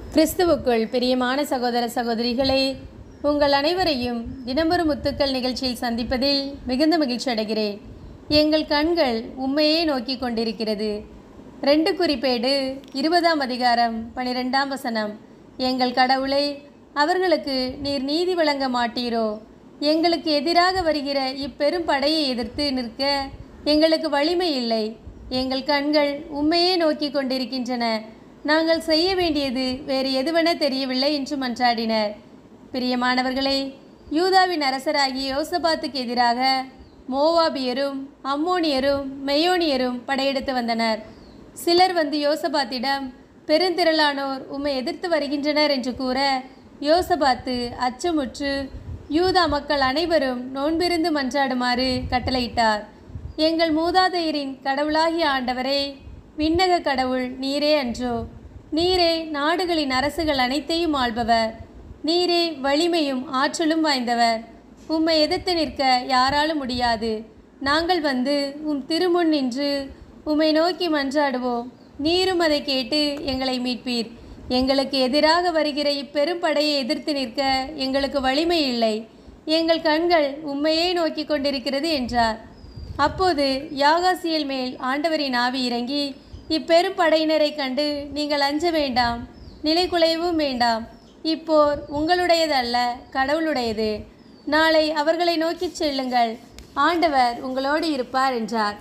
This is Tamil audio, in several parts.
கிறிஸ்துவுக்குள் பிரியமான சகோதர சகோதரிகளே உங்கள் அனைவரையும் தினமொரு முத்துக்கள் நிகழ்ச்சியில் சந்திப்பதில் மிகுந்த மகிழ்ச்சி அடைகிறேன் எங்கள் கண்கள் உண்மையே நோக்கி கொண்டிருக்கிறது ரெண்டு குறிப்பேடு இருபதாம் அதிகாரம் பனிரெண்டாம் வசனம் எங்கள் கடவுளை அவர்களுக்கு நீர் நீதி வழங்க மாட்டீரோ எங்களுக்கு எதிராக வருகிற இப்பெரும் படையை எதிர்த்து நிற்க எங்களுக்கு வலிமை இல்லை எங்கள் கண்கள் உண்மையே நோக்கி கொண்டிருக்கின்றன நாங்கள் செய்ய வேண்டியது வேறு எதுவென தெரியவில்லை என்று மன்றாடினர் பிரியமானவர்களே யூதாவின் அரசராகிய யோசபாத்துக்கு எதிராக மோவாபியரும் அம்மோனியரும் மெயோனியரும் படையெடுத்து வந்தனர் சிலர் வந்து யோசபாத்திடம் பெருந்திரளானோர் உம்மை எதிர்த்து வருகின்றனர் என்று கூற யோசபாத்து அச்சமுற்று யூதா மக்கள் அனைவரும் நோன்பிருந்து மன்றாடுமாறு கட்டளையிட்டார் எங்கள் மூதாதையரின் கடவுளாகிய ஆண்டவரே விண்ணக கடவுள் நீரே அன்றோ நீரே நாடுகளின் அரசுகள் அனைத்தையும் ஆள்பவர் நீரே வலிமையும் ஆற்றலும் வாய்ந்தவர் உம்மை எதிர்த்து நிற்க யாராலும் முடியாது நாங்கள் வந்து உம் திருமுன் நின்று உம்மை நோக்கி மன்றாடுவோம் நீரும் அதை கேட்டு எங்களை மீட்பீர் எங்களுக்கு எதிராக வருகிற இப்பெரும் படையை எதிர்த்து நிற்க எங்களுக்கு வலிமை இல்லை எங்கள் கண்கள் உம்மையே நோக்கி கொண்டிருக்கிறது என்றார் அப்போது யாகாசியல் மேல் ஆண்டவரின் ஆவி இறங்கி இப்பெரும் படையினரை கண்டு நீங்கள் அஞ்ச வேண்டாம் நிலைகுலையவும் வேண்டாம் இப்போர் உங்களுடையதல்ல கடவுளுடையது நாளை அவர்களை நோக்கிச் செல்லுங்கள் ஆண்டவர் உங்களோடு இருப்பார் என்றார்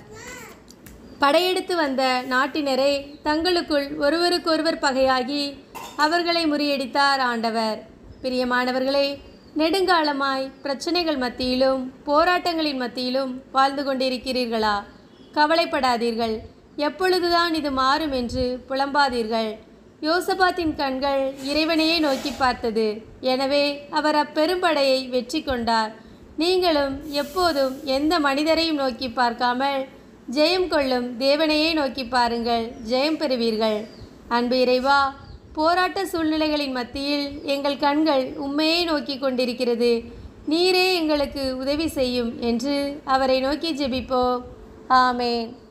படையெடுத்து வந்த நாட்டினரை தங்களுக்குள் ஒருவருக்கொருவர் பகையாகி அவர்களை முறியடித்தார் ஆண்டவர் பிரியமானவர்களே நெடுங்காலமாய் பிரச்சனைகள் மத்தியிலும் போராட்டங்களின் மத்தியிலும் வாழ்ந்து கொண்டிருக்கிறீர்களா கவலைப்படாதீர்கள் எப்பொழுதுதான் இது மாறும் என்று புலம்பாதீர்கள் யோசபாத்தின் கண்கள் இறைவனையே நோக்கி பார்த்தது எனவே அவர் அப்பெரும்படையை வெற்றி கொண்டார் நீங்களும் எப்போதும் எந்த மனிதரையும் நோக்கி பார்க்காமல் ஜெயம் கொள்ளும் தேவனையே நோக்கி பாருங்கள் ஜெயம் பெறுவீர்கள் அன்பு இறைவா போராட்ட சூழ்நிலைகளின் மத்தியில் எங்கள் கண்கள் உண்மையே நோக்கி கொண்டிருக்கிறது நீரே எங்களுக்கு உதவி செய்யும் என்று அவரை நோக்கி ஜெபிப்போம் ஆமேன்